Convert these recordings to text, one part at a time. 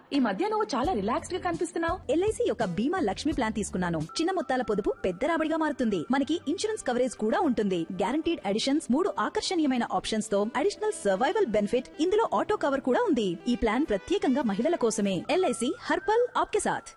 ఈ మధ్య నువ్వు చాలా రిలాక్స్డ్ గా కనిపిస్తున్నావు ఎల్ఐసి యొక్క బీమా లక్ష్మి ప్లాన్ తీసుకున్నాను చిన్న మొత్తాల పొదుపు పెద్ద రాబడిగా మారుతుంది మనకి ఇన్సూరెన్స్ కవరేజ్ కూడా ఉంటుంది గ్యారంటీడ్ అడిషన్స్ మూడు ఆకర్షణీయమైన ఆప్షన్స్ తో అడిషనల్ సర్వైవల్ బెనిఫిట్ ఇందులో ఆటో కవర్ కూడా ఉంది ఈ ప్లాన్ ప్రత్యేకంగా మహిళల కోసమే ఎల్ఐసి హర్పల్ ఆప్కే సాథ్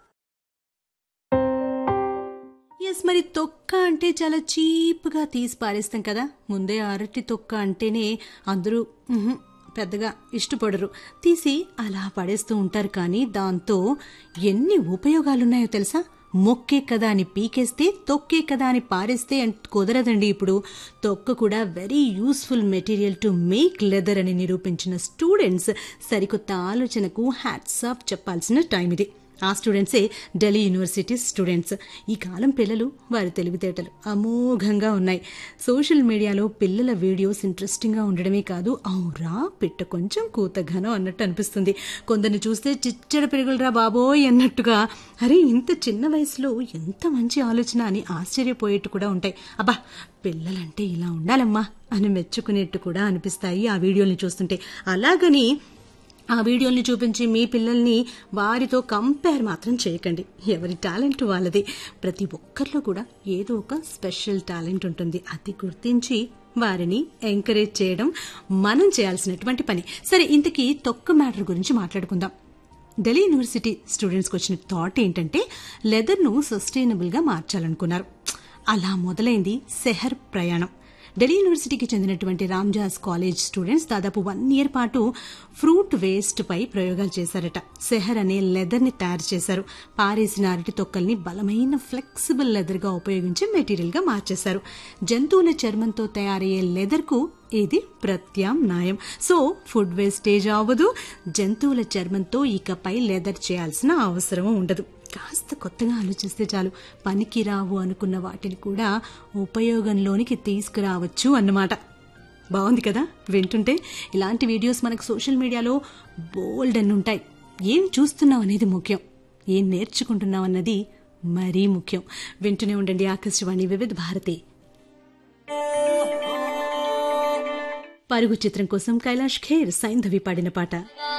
ఎస్ మరి తొక్క అంటే చాలా చీప్గా తీసి పారేస్తాం కదా ముందే అరటి తొక్క అంటేనే అందరూ "ఉహుం, పెద్దగా ఇష్టపడరు తీసి అలా పడేస్తూ ఉంటారు కానీ దాంతో ఎన్ని ఉపయోగాలున్నాయో తెలుసా మొక్కే కదా అని పీకేస్తే తొక్కే కదా అని పారేస్తే అంట్ కుదరదండి ఇప్పుడు తొక్క కూడా very useful material to make leather అని నిరూపించిన స్టూడెంట్స్ సరికొత్త ఆలోచనకు హ్యాట్స్ ఆఫ్ చెప్పాల్సిన టైం ఇది ఆ స్టూడెంట్సే ఢిల్లీ యూనివర్సిటీ స్టూడెంట్స్ ఈ కాలం పిల్లలు వారి తెలివితేటలు అమోఘంగా ఉన్నాయి సోషల్ మీడియాలో పిల్లల వీడియోస్ ఇంట్రెస్టింగ్గా ఉండడమే కాదు అవురా పిట్ట కొంచెం కూతగానో అన్నట్టు అనిపిస్తుంది కొందరిని చూస్తే చిచ్చడ పెరుగులరా బాబోయ్ అన్నట్టుగా అరే ఇంత చిన్న వయసులో ఎంత మంచి ఆలోచన అని ఆశ్చర్యపోయేట్టు కూడా ఉంటాయి అబ్బా పిల్లలంటే ఇలా ఉండాలమ్మా అని మెచ్చుకునేట్టు కూడా అనిపిస్తాయి ఆ వీడియోల్ని చూస్తుంటే అలాగని ఆ వీడియోల్ని చూపించి మీ పిల్లల్ని వారితో కంపేర్ మాత్రం చేయకండి ఎవరి టాలెంట్ వాళ్ళది ప్రతి ఒక్కరిలో కూడా ఏదో ఒక స్పెషల్ టాలెంట్ ఉంటుంది అది గుర్తించి వారిని ఎంకరేజ్ చేయడం మనం చేయాల్సినటువంటి పని సరే ఇంతకీ తొక్క మ్యాటర్ గురించి మాట్లాడుకుందాం ఢిల్లీ యూనివర్సిటీ స్టూడెంట్స్కి వచ్చిన థాట్ ఏంటంటే లెదర్ను సస్టైనబుల్గా మార్చాలనుకున్నారు అలా మొదలైంది సెహర్ ప్రయాణం ఢిల్లీ యూనివర్సిటీకి చెందినటువంటి రామ్జాస్ కాలేజ్ స్టూడెంట్స్ దాదాపు వన్ ఇయర్ పాటు ఫ్రూట్ వేస్ట్ పై ప్రయోగాలు చేశారట సెహర్ అనే లెదర్ ని తయారు చేశారు పారేసిన అరటి తొక్కల్ని బలమైన ఫ్లెక్సిబుల్ లెదర్ గా ఉపయోగించి మెటీరియల్ గా మార్చేశారు జంతువుల చర్మంతో తయారయ్యే లెదర్ కు ఇది ప్రత్యామ్నాయం సో ఫుడ్ వేస్టేజ్ అవ్వదు జంతువుల చర్మంతో ఇకపై లెదర్ చేయాల్సిన అవసరం ఉండదు కాస్త కొత్తగా ఆలోచిస్తే చాలు పనికి రావు అనుకున్న వాటిని కూడా ఉపయోగంలోనికి తీసుకురావచ్చు అన్నమాట బాగుంది కదా వింటుంటే ఇలాంటి వీడియోస్ మనకు సోషల్ మీడియాలో బోల్డ్ అని ఉంటాయి ఏం చూస్తున్నావు అనేది ముఖ్యం ఏం నేర్చుకుంటున్నావు అన్నది మరీ ముఖ్యం వింటూనే ఉండండి ఆకాశవాణి వివిధ భారతి పరుగు చిత్రం కోసం కైలాష్ ఖేర్ సైంధవి పాడిన పాట